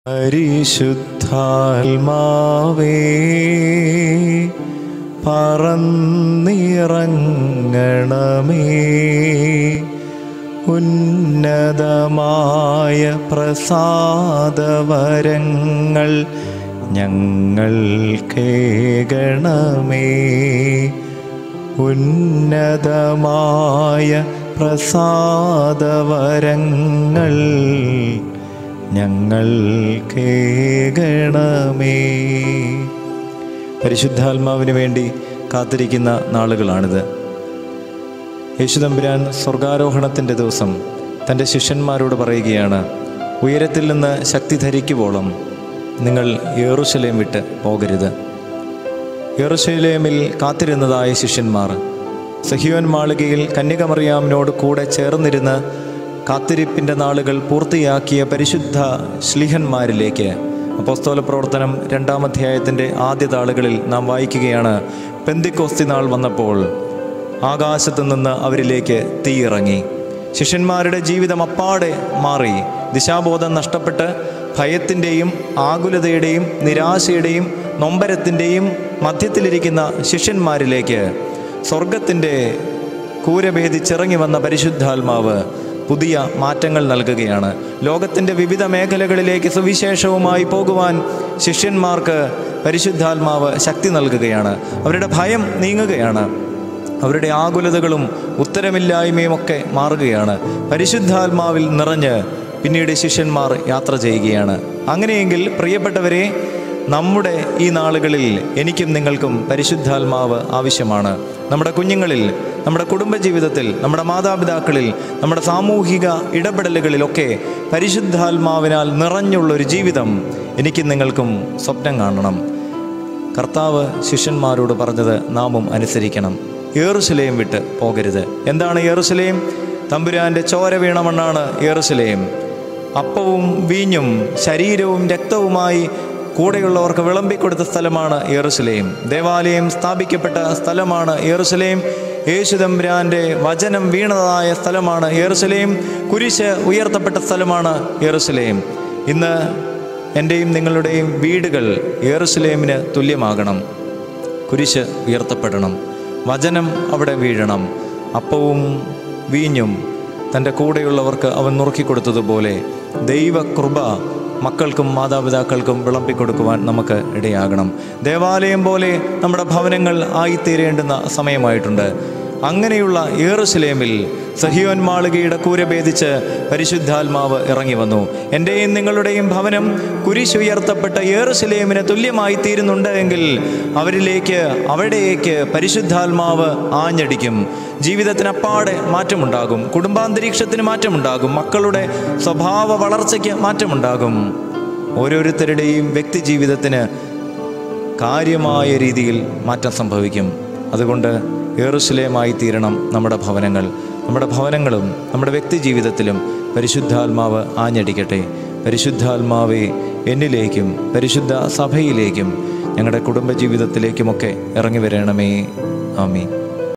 പരിശുദ്ധാത്മാവേ പറന്നിറങ്ങണമേ ഉന്നതമായ പ്രസാദവരങ്ങൾ ഞങ്ങൾ കേകണമേ ഉന്നതമായ പ്രസാദവരങ്ങൾ ഞങ്ങൾ കേകണമേ പരിശുദ്ധാത്മാവിന് വേണ്ടി കാത്തിരിക്കുന്ന നാളുകളാണിത് യേശുദമ്പുരാൻ സ്വർഗാരോഹണത്തിൻ്റെ ദിവസം തൻ്റെ ശിഷ്യന്മാരോട് പറയുകയാണ് ഉയരത്തിൽ നിന്ന് ശക്തി ധരിക്കുവോളം നിങ്ങൾ യേറുശലേം വിട്ട് പോകരുത് യെറുശലേമിൽ കാത്തിരുന്നതായ ശിഷ്യന്മാർ സഹിയോൻ മാളികയിൽ കന്യകമറിയാമിനോട് കൂടെ ചേർന്നിരുന്ന് കാത്തിരിപ്പിൻ്റെ നാളുകൾ പൂർത്തിയാക്കിയ പരിശുദ്ധ ശ്ലീഹന്മാരിലേക്ക് അപ്പോസ്തോല പ്രവർത്തനം രണ്ടാം അധ്യായത്തിൻ്റെ ആദ്യ താളുകളിൽ നാം വായിക്കുകയാണ് പെന്തിക്കോസ്തി നാൾ വന്നപ്പോൾ ആകാശത്തു നിന്ന് അവരിലേക്ക് തീയിറങ്ങി ശിഷ്യന്മാരുടെ ജീവിതം അപ്പാടെ മാറി ദിശാബോധം നഷ്ടപ്പെട്ട് ഭയത്തിൻ്റെയും ആകുലതയുടെയും നിരാശയുടെയും നൊമ്പരത്തിൻ്റെയും മധ്യത്തിലിരിക്കുന്ന ശിഷ്യന്മാരിലേക്ക് സ്വർഗത്തിൻ്റെ കൂരഭേദിച്ചിറങ്ങി വന്ന പരിശുദ്ധാത്മാവ് പുതിയ മാറ്റങ്ങൾ നൽകുകയാണ് ലോകത്തിൻ്റെ വിവിധ മേഖലകളിലേക്ക് സുവിശേഷവുമായി പോകുവാൻ ശിഷ്യന്മാർക്ക് പരിശുദ്ധാത്മാവ് ശക്തി നൽകുകയാണ് അവരുടെ ഭയം നീങ്ങുകയാണ് അവരുടെ ആകുലതകളും ഉത്തരമില്ലായ്മയും ഒക്കെ മാറുകയാണ് പരിശുദ്ധാത്മാവിൽ നിറഞ്ഞ് പിന്നീട് ശിഷ്യന്മാർ യാത്ര ചെയ്യുകയാണ് അങ്ങനെയെങ്കിൽ പ്രിയപ്പെട്ടവരെ നമ്മുടെ ഈ നാളുകളിൽ എനിക്കും നിങ്ങൾക്കും പരിശുദ്ധാത്മാവ് ആവശ്യമാണ് നമ്മുടെ കുഞ്ഞുങ്ങളിൽ നമ്മുടെ കുടുംബജീവിതത്തിൽ നമ്മുടെ മാതാപിതാക്കളിൽ നമ്മുടെ സാമൂഹിക ഇടപെടലുകളിലൊക്കെ പരിശുദ്ധാത്മാവിനാൽ നിറഞ്ഞുള്ളൊരു ജീവിതം എനിക്കും നിങ്ങൾക്കും സ്വപ്നം കാണണം കർത്താവ് ശിഷ്യന്മാരോട് പറഞ്ഞത് നാമും അനുസരിക്കണം ഏറുശലേം വിട്ട് പോകരുത് എന്താണ് ഏറുശലേം തമ്പുരാൻ്റെ ചോര വീണ മണ്ണാണ് ഏറുശലേം അപ്പവും വീഞ്ഞും ശരീരവും രക്തവുമായി കൂടെയുള്ളവർക്ക് വിളമ്പിക്കൊടുത്ത സ്ഥലമാണ് യെറുസലേം ദേവാലയം സ്ഥാപിക്കപ്പെട്ട സ്ഥലമാണ് യെറുസലേം യേശുദമ്പുരാൻ്റെ വചനം വീണതായ സ്ഥലമാണ് യെറുസലേം കുരിശ് ഉയർത്തപ്പെട്ട സ്ഥലമാണ് യെറുസലേം ഇന്ന് എൻ്റെയും നിങ്ങളുടെയും വീടുകൾ യെറുസലേമിന് തുല്യമാകണം കുരിശ് ഉയർത്തപ്പെടണം വചനം അവിടെ വീഴണം അപ്പവും വീഞ്ഞും തൻ്റെ കൂടെയുള്ളവർക്ക് അവൻ നുറുക്കിക്കൊടുത്തതുപോലെ ദൈവകൃപ മക്കൾക്കും മാതാപിതാക്കൾക്കും വിളമ്പിക്കൊടുക്കുവാൻ നമുക്ക് ഇടയാകണം ദേവാലയം പോലെ നമ്മുടെ ഭവനങ്ങൾ ആയിത്തീരേണ്ടുന്ന സമയമായിട്ടുണ്ട് അങ്ങനെയുള്ള ഏറുസലേമിൽ സഹിയോൻ മാളികയുടെ കൂര ഭേദിച്ച് പരിശുദ്ധാത്മാവ് ഇറങ്ങി വന്നു എൻ്റെയും നിങ്ങളുടെയും ഭവനം കുരിശുയർത്തപ്പെട്ട ഏറുസലേമിന് തുല്യമായി തീരുന്നുണ്ട് എങ്കിൽ അവരിലേക്ക് അവിടേക്ക് പരിശുദ്ധാത്മാവ് ആഞ്ഞടിക്കും ജീവിതത്തിനപ്പാടെ മാറ്റമുണ്ടാകും കുടുംബാന്തരീക്ഷത്തിന് മാറ്റമുണ്ടാകും മക്കളുടെ സ്വഭാവ വളർച്ചയ്ക്ക് മാറ്റമുണ്ടാകും ഓരോരുത്തരുടെയും വ്യക്തി ജീവിതത്തിന് കാര്യമായ രീതിയിൽ മാറ്റം സംഭവിക്കും അതുകൊണ്ട് ഏറുശലേമായി തീരണം നമ്മുടെ ഭവനങ്ങൾ നമ്മുടെ ഭവനങ്ങളും നമ്മുടെ വ്യക്തി ജീവിതത്തിലും പരിശുദ്ധാത്മാവ് ആഞ്ഞടിക്കട്ടെ പരിശുദ്ധാത്മാവെ എന്നിലേക്കും പരിശുദ്ധ സഭയിലേക്കും ഞങ്ങളുടെ കുടുംബജീവിതത്തിലേക്കുമൊക്കെ ഇറങ്ങി വരണമേ ആമീൻ